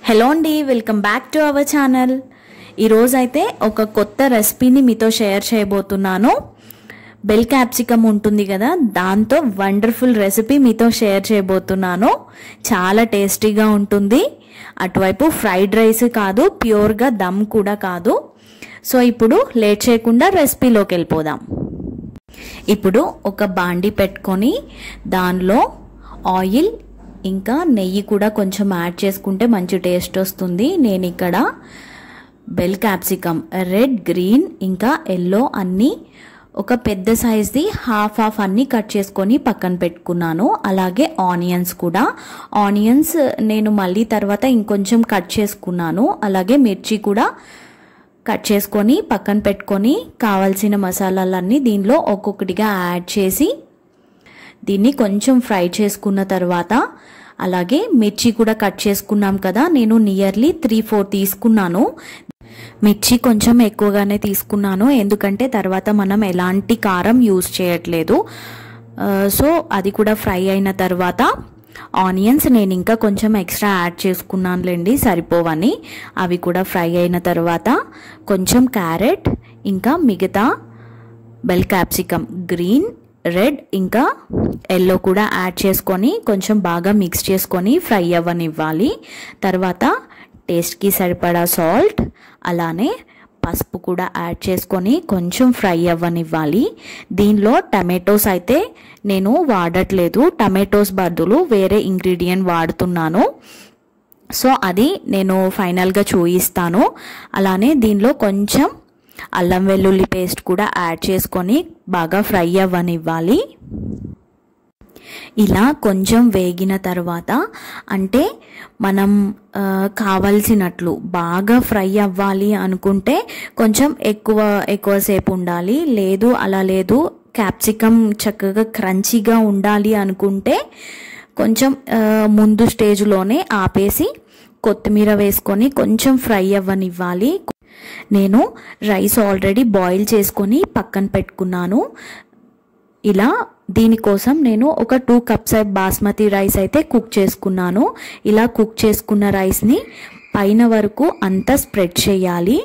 hello అండి welcome back to our channel ఈరోజైతే ఒక కొత్త రెసిపీని మీతో షేర్ చేయబోతున్నాను బెల్ క్యాప్సికమ్ ఉంటుంది కదా దాంతో వండర్ఫుల్ రెసిపీ మీతో షేర్ చేయబోతున్నాను చాలా టేస్టీగా ఉంటుంది అటువైపు ఫ్రైడ్ రైస్ కాదు ప్యూర్గా దమ్ కూడా కాదు సో ఇప్పుడు లేట్ చేయకుండా రెసిపీలోకి వెళ్ళిపోదాం ఇప్పుడు ఒక బాండి పెట్టుకొని దానిలో ఆయిల్ ఇంకా నెయ్యి కూడా కొంచెం యాడ్ చేసుకుంటే మంచి టేస్ట్ వస్తుంది నేను ఇక్కడ బెల్ క్యాప్సికమ్ రెడ్ గ్రీన్ ఇంకా ఎల్లో అన్నీ ఒక పెద్ద సైజ్ది హాఫ్ హాఫ్ అన్ని కట్ చేసుకొని పక్కన పెట్టుకున్నాను అలాగే ఆనియన్స్ కూడా ఆనియన్స్ నేను మళ్ళీ తర్వాత ఇంకొంచెం కట్ చేసుకున్నాను అలాగే మిర్చి కూడా కట్ చేసుకొని పక్కన పెట్టుకొని కావాల్సిన మసాలాలన్నీ దీనిలో ఒక్కొక్కటిగా యాడ్ చేసి దీన్ని కొంచెం ఫ్రై చేసుకున్న తర్వాత అలాగే మిర్చి కూడా కట్ చేసుకున్నాం కదా నేను నియర్లీ త్రీ ఫోర్ తీసుకున్నాను మిర్చి కొంచెం ఎక్కువగానే తీసుకున్నాను ఎందుకంటే తర్వాత మనం ఎలాంటి కారం యూజ్ చేయట్లేదు సో అది కూడా ఫ్రై అయిన తర్వాత ఆనియన్స్ నేను ఇంకా కొంచెం ఎక్స్ట్రా యాడ్ చేసుకున్నానులేండి సరిపోవని అవి కూడా ఫ్రై అయిన తర్వాత కొంచెం క్యారెట్ ఇంకా మిగతా బెల్ క్యాప్సికమ్ గ్రీన్ రెడ్ ఇంకా ఎల్లో కూడా యాడ్ చేసుకొని కొంచెం బాగా మిక్స్ చేసుకొని ఫ్రై అవ్వనివ్వాలి తర్వాత టేస్ట్కి సరిపడా సాల్ట్ అలానే పసుపు కూడా యాడ్ చేసుకొని కొంచెం ఫ్రై అవ్వనివ్వాలి దీనిలో టమాటోస్ అయితే నేను వాడట్లేదు టమాటోస్ బదులు వేరే ఇంగ్రీడియంట్ వాడుతున్నాను సో అది నేను ఫైనల్గా చూయిస్తాను అలానే దీనిలో కొంచెం అల్లం వెల్లుల్లి పేస్ట్ కూడా యాడ్ చేసుకొని బాగా ఫ్రై అవ్వనివ్వాలి ఇలా కొంచెం వేగిన తర్వాత అంటే మనం కావలసినట్లు బాగా ఫ్రై అవ్వాలి అనుకుంటే కొంచెం ఎక్కువ ఎక్కువసేపు ఉండాలి లేదు అలా లేదు క్యాప్సికమ్ చక్కగా క్రంచీగా ఉండాలి అనుకుంటే కొంచెం ముందు స్టేజ్లోనే ఆపేసి కొత్తిమీర వేసుకొని కొంచెం ఫ్రై అవ్వనివ్వాలి నేను రైస్ ఆల్రెడీ బాయిల్ చేసుకొని పక్కన పెట్టుకున్నాను ఇలా దీనికోసం నేను ఒక టూ కప్స్ బాస్మతి రైస్ అయితే కుక్ చేసుకున్నాను ఇలా కుక్ చేసుకున్న రైస్ని పైన వరకు అంతా స్ప్రెడ్ చేయాలి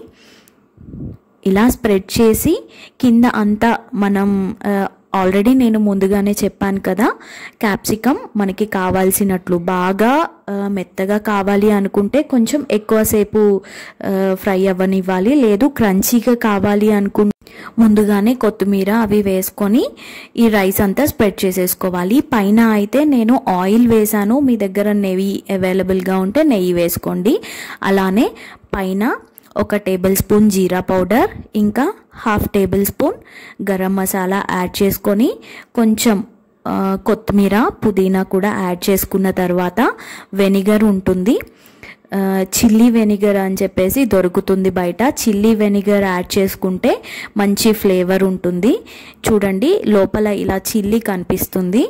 ఇలా స్ప్రెడ్ చేసి కింద అంతా మనం ఆల్రెడీ నేను ముందుగానే చెప్పాను కదా క్యాప్సికమ్ మనకి కావాల్సినట్లు బాగా మెత్తగా కావాలి అనుకుంటే కొంచెం ఎక్కువసేపు ఫ్రై అవ్వనివ్వాలి లేదు క్రంచీగా కావాలి అనుకుంటే ముందుగానే కొత్తిమీర అవి వేసుకొని ఈ రైస్ అంతా స్ప్రెడ్ చేసేసుకోవాలి పైన అయితే నేను ఆయిల్ వేసాను మీ దగ్గర నెయ్యి అవైలబుల్గా ఉంటే నెయ్యి వేసుకోండి అలానే పైన ఒక టేబుల్ స్పూన్ జీరా పౌడర్ ఇంకా half tablespoon garam masala add చేసుకొని కొంచెం కొత్తిమీర పుదీనా కూడా యాడ్ చేసుకున్న తర్వాత వెనిగర్ ఉంటుంది చిల్లీ వెనిగర్ అని చెప్పేసి దొరుకుతుంది బయట చిల్లీ వెనిగర్ యాడ్ చేసుకుంటే మంచి ఫ్లేవర్ ఉంటుంది చూడండి లోపల ఇలా చిల్లీ కనిపిస్తుంది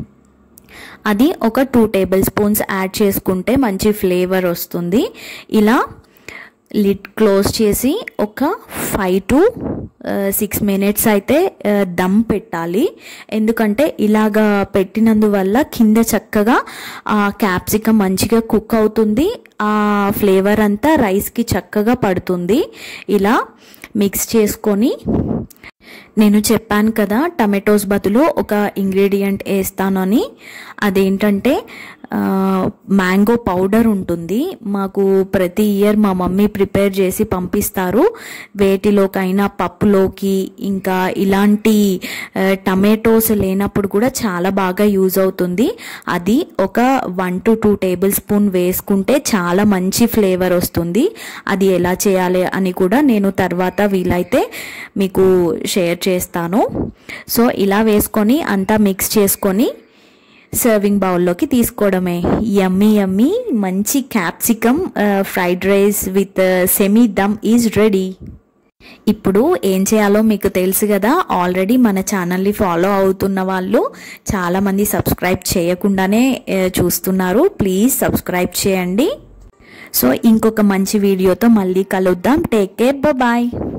అది ఒక టూ టేబుల్ స్పూన్స్ యాడ్ చేసుకుంటే మంచి ఫ్లేవర్ వస్తుంది ఇలా లిడ్ క్లోజ్ చేసి ఒక ఫైవ్ టు సిక్స్ మినిట్స్ అయితే దమ్ పెట్టాలి ఎందుకంటే ఇలాగా పెట్టినందువల్ల కింద చక్కగా ఆ క్యాప్సికమ్ మంచిగా కుక్ అవుతుంది ఆ ఫ్లేవర్ అంతా రైస్కి చక్కగా పడుతుంది ఇలా మిక్స్ చేసుకొని నేను చెప్పాను కదా టమాటోస్ బదులు ఒక ఇంగ్రీడియంట్ వేస్తానని అదేంటంటే మ్యాంగో పౌడర్ ఉంటుంది మాకు ప్రతి ఇయర్ మా మమ్మీ ప్రిపేర్ చేసి పంపిస్తారు వేటిలోకైనా పప్పులోకి ఇంకా ఇలాంటి టమాటోస్ లేనప్పుడు కూడా చాలా బాగా యూజ్ అవుతుంది అది ఒక one to two tablespoon వేసుకుంటే చాలా మంచి ఫ్లేవర్ వస్తుంది అది ఎలా చేయాలి అని కూడా నేను తర్వాత వీలైతే మీకు షేర్ చేస్తాను సో ఇలా వేసుకొని అంతా మిక్స్ చేసుకొని సర్వింగ్ బౌల్లోకి తీసుకోవడమే యమ్మీ యమ్మీ మంచి capsicum fried rice with semi dum is ready ఇప్పుడు ఏం చేయాలో మీకు తెలుసు కదా ఆల్రెడీ మన ఛానల్ని ఫాలో అవుతున్న వాళ్ళు చాలామంది సబ్స్క్రైబ్ చేయకుండానే చూస్తున్నారు ప్లీజ్ సబ్స్క్రైబ్ చేయండి సో ఇంకొక మంచి వీడియోతో మళ్ళీ కలుద్దాం టేక్ కేర్ బాయ్